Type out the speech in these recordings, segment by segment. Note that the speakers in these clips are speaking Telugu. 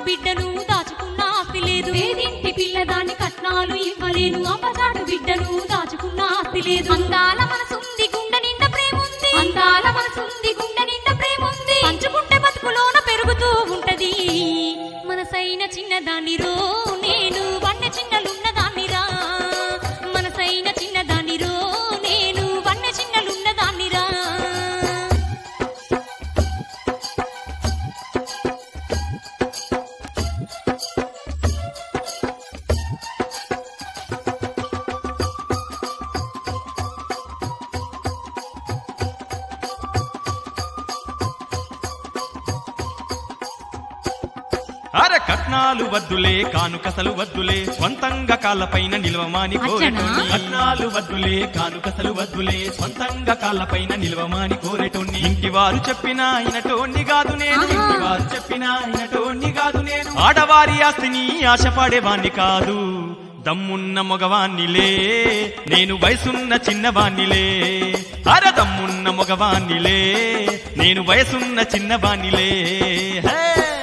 బిడ్డను దాచుకున్న ఆస్తి లేదు పేదింటి పిల్లదాన్ని కట్నాలు ఇవ్వలేను అమ్మగాడు బిడ్డను దాచుకున్న ఆస్తి లేదు అందాల మనసుంది గుండె నిండా ప్రేముంది అందాల మనసుంది గుండె నిండా ప్రేముంది పంచుకుంటే బతుకులోన పెరుగుతూ ఉంటది మనసైన చిన్నదాన్ని రో నేను వన్న చిన్నలున్న దాన్నిరా మనసైన చిన్నదాన్ని రో నేను వన్న చిన్నలున్న దాన్నిరా అర కట్నాలు వద్దులే కానుకసలు వద్దులే స్వంతంగా కాళ్ళపైన నిలవమాని కోరెటోని అచ్చనా? కట్నాలు వద్దులే కానుకసలు వద్దులే స్వంతంగా కాళ్ళపైన నిలవమాని కోరెటోని ఇంటి వారు చెప్పినా ఇనటోన్ని కాదు నేను ఆహా. ఇంటి వారు చెప్పినా ఇనటోన్ని కాదు నేను ఆడవారి ఆస్తిని ఆశపడేవాణ్ణి కాదు దమ్మున్న మగవాణ్ణిలే నేను వయసున్న చిన్నవాణ్ణిలే అర దమ్మున్న మగవాణ్ణిలే నేను వయసున్న చిన్నవాణ్ణిలే హే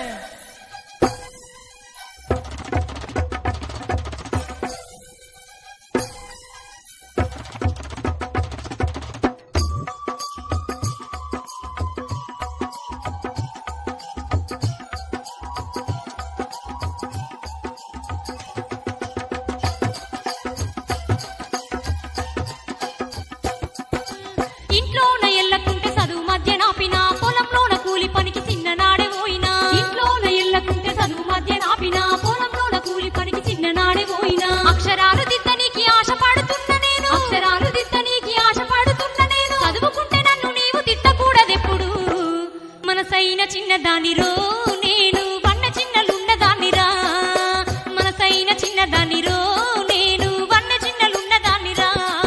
ఇంట్లోన ఎల్లకుంటే చదువు మధ్య నాపిన పొలంలోన కూలి పనికి చిన్ననాడే పోయినా ఇంట్లోన ఎల్లకుంటే చదువు మధ్య నాపిన పొలంలోన కూలి పనికి చిన్ననాడే పోయినా అక్షరాలు దిద్దనీకి ఆశపడుతున్న నేను అక్షరాలు దిద్దనీకి ఆశపడుతున్న నేను చదువుకుంటే నన్ను నీవు తిట్టకూడదెప్పుడు మనసైన చిన్నదానిరో నేను వన్న చిన్నలున్నదానిరా మనసైన చిన్నదానిరో నేను వన్న చిన్నలున్నదానిరా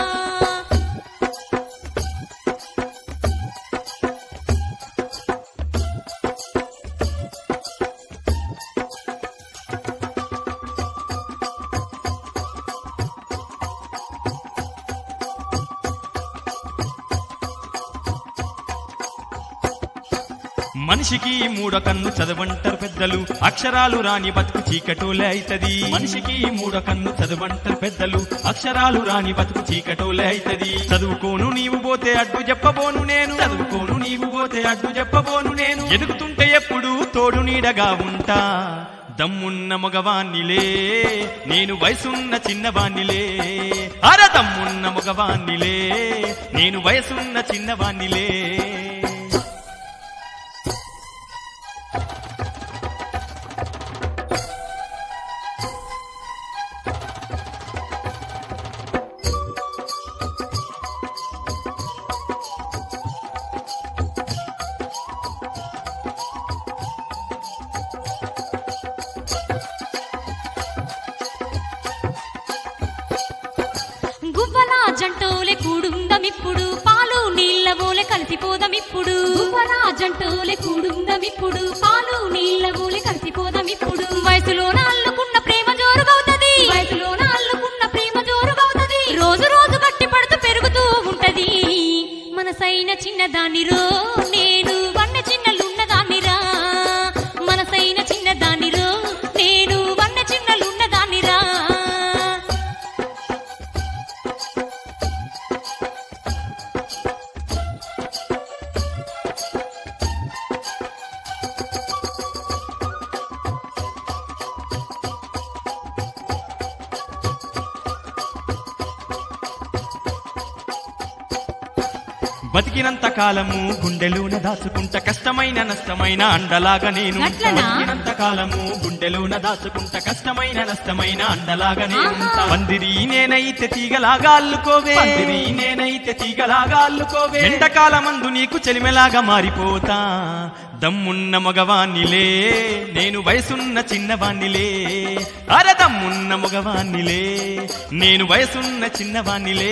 మనిషికి మూడో కన్ను చదవంటారు పెద్దలు అక్షరాలు రాని బతుకు చీకటోలే అయితది మనిషికి మూడో కన్ను చదవంటారు పెద్దలు అక్షరాలు రాని బతుకు చీకటోలే అయితది చదువుకోను నీవు పోతే అడ్డు చెప్పబోను నేను చదువుకోను నీవు పోతే అడ్డు చెప్పబోను నేను ఎదుగుతుంటే ఎప్పుడు తోడు నీడగా ఉంటా దమ్మున్న మగవాణ్ణిలే నేను వయసున్న చిన్నవాణ్ణిలే అర దమ్మున్న మగవాణ్ణిలే నేను వయసున్న చిన్నవాణ్ణిలే గువ్వల జంటోలే కూడుందమిప్పుడు పాలు నీళ్ళ ఓలే కలిసిపోదమిప్పుడు గువ్వల జంటోలే కూడుందమిప్పుడు పాలు నీళ్ళ ఓలే కలిసిపోదమిప్పుడు వయసులోన అల్లుకున్న ప్రేమ జోరుగవుతది వయసులోన అల్లుకున్న ప్రేమ జోరుగవుతది రోజు రోజు గట్టి పడుతూ పెరుగుతూ ఉంటది మనసైన చిన్నదానిరో నేను వన్న చిన్నలున్నదానిరా మనసైన చిన్నదానిరో నేను వన్న చిన్నలున్నదానిరా బతికినంత కాలము గుండెలోన దాచుకుంట కష్టమైన నష్టమైన అండలాగా నేను ఉంటా. గట్లనా? బతికినంత కాలము గుండెలోన దాచుకుంట కష్టమైన నష్టమైన అండలాగా నేను ఆహా. ఉంటా. పందిరి నేనైతే తీగలాగా అల్లుకోవే పందిరి నేనైతే తీగలాగా అల్లుకోవే ఎండకాలమందు నీకు చెలిమెలాగా మారిపోతా దమ్మున్న మగవాణ్ణిలే నేను వయసున్న చిన్నవాణ్ణిలే అర దమ్మున్న మగవాణ్ణిలే నేను వయసున్న చిన్నవాణ్ణిలే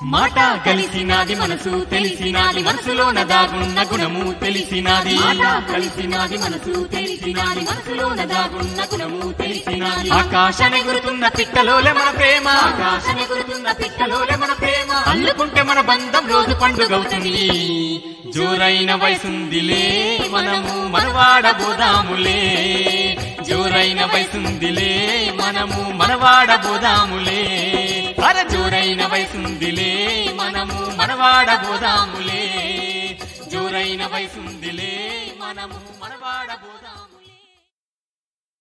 మాట కలిసినాది మనసు తెలిసినాది మనసులోన దాగున్న గుణము తెలిసినాది మాట కలిసినాది మనసు తెలిసినాది మనసులోన దాగున్న గుణము తెలిసినాది ఆకాశాన్ని గురుతున్న పిట్టలోలే మన ప్రేమ ఆకాశని గురుతున్న పిట్టలోలే మన ప్రేమ అల్లుకుంటే మన బంధం రోజు పండుగవుతుంది జోరైన వయసుందిలే మనము మనవాడబోదాములే జోరైన వయసుందిలే మనము మనవాడబోదాములే అర జోరైన వయసుందిలే మనము మనవాడబోదాములే జోరైన వయసుందిలే మనము మనవాడబోదాము